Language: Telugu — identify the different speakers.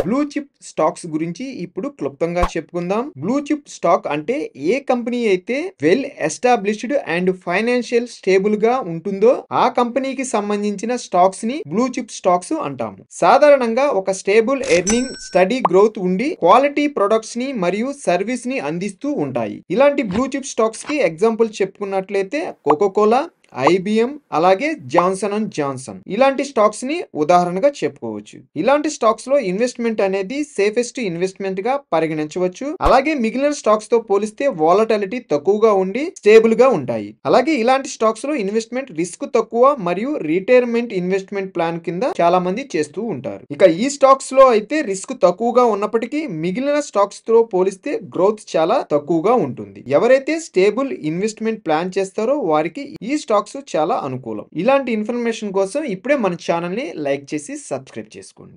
Speaker 1: బ్లూ చిప్ స్టాక్స్ గురించి ఇప్పుడు క్లుప్తంగా చెప్పుకుందాం బ్లూ చిప్ స్టాక్ అంటే ఏ కంపెనీ అయితే well established and financial stable గా ఉంటుందో ఆ కంపెనీకి సంబంధించిన స్టాక్స్ ని బ్లూ చిప్ స్టాక్స్ అంటాము సాధారణంగా ఒక స్టేబుల్ ఎర్నింగ్ స్టడీ గ్రోత్ ఉండి క్వాలిటీ ప్రొడక్ట్స్ ని మరియు సర్వీస్ ని అందిస్తూ ఉంటాయి ఇలాంటి బ్లూ చిప్ స్టాక్స్ కి ఎగ్జాంపుల్ చెప్పుకున్నట్లయితే కోకో కోలా ఐబిఎం అలాగే జాన్సన్ అండ్ జాన్సన్ ఇలాంటి స్టాక్స్ ని ఉదాహరణగా చెప్పుకోవచ్చు ఇలాంటి స్టాక్స్ లో ఇన్వెస్ట్మెంట్ అనేది సేఫెస్ట్ ఇన్వెస్ట్మెంట్ గా పరిగణించవచ్చు అలాగే మిగిలిన స్టాక్స్ తో పోలిస్తే వాలటాలిటీ తక్కువగా ఉండి స్టేబుల్ గా ఉంటాయి అలాగే ఇలాంటి స్టాక్స్ లో ఇన్వెస్ట్మెంట్ రిస్క్ తక్కువ మరియు రిటైర్మెంట్ ఇన్వెస్ట్మెంట్ ప్లాన్ కింద చాలా మంది చేస్తూ ఉంటారు ఇక ఈ స్టాక్స్ లో అయితే రిస్క్ తక్కువగా ఉన్నప్పటికీ మిగిలిన స్టాక్స్ తో పోలిస్తే గ్రోత్ చాలా తక్కువగా ఉంటుంది ఎవరైతే స్టేబుల్ ఇన్వెస్ట్మెంట్ ప్లాన్ చేస్తారో వారికి ఈ స్టాక్స్ చాలా అనుకూలం ఇలాంటి ఇన్ఫర్మేషన్ కోసం ఇప్పుడే మన ఛానల్ ని లైక్ చేసి సబ్స్క్రైబ్ చేసుకోండి